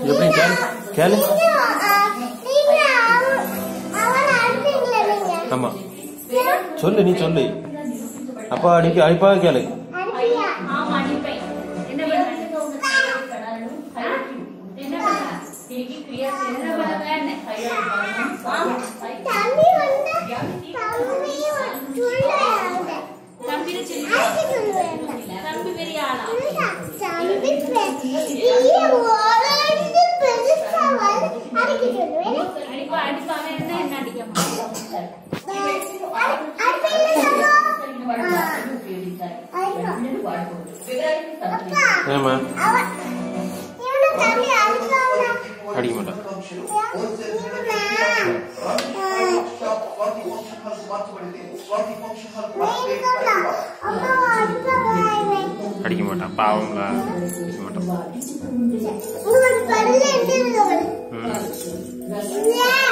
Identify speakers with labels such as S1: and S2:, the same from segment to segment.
S1: எப்படி கேளு கேளு ஆமா சொல்லு நீ சொல்லு அப்பா அடிக்க அடிப்பா கேளு
S2: ஆமா அனுப்பேன் என்ன பண்ண என்ன பண்ண திருப்பி கிரியா என்ன பண்ண தம்பி சின்ன தம்பி பெரிய ஆளா அடிப்பா அடிப்பாங்க என்ன என்ன அடிக்க
S1: ஏமா அடிக்க மாட்டான் அடிக்க மாட்டான் பாவங்க அடிக்க மாட்டான் ம்.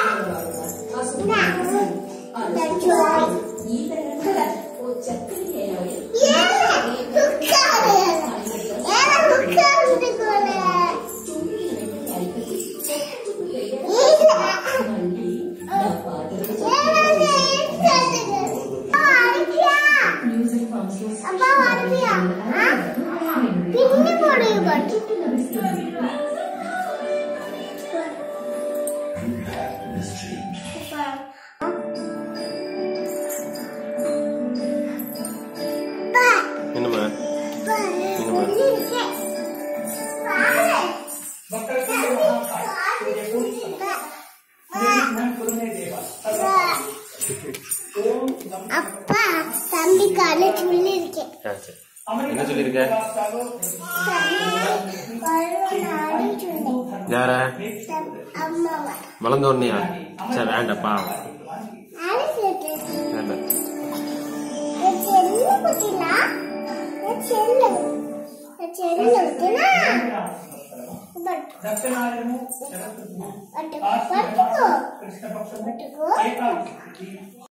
S3: அப்பா வரப்பியா பின்னி போடுங்க பாட்டு
S1: என்னம்மா
S3: அப்பா தம்பி கால சொல்லிருக்கேன்
S1: ஆ, சரி. என்ன சொல்லியிருக்க யார
S3: அம்மாவா
S1: வளர்ந்த உடனேயா சரி வேண்டாம் பாவம்
S3: நானும் சொல்லிட்டேன்
S1: வேண்டாம்
S3: செல்ல குட்டிலா செல்ல செல்ல குட்டினா பட்டு பட்டு பட்டுக்கோ பட்டுக்கோ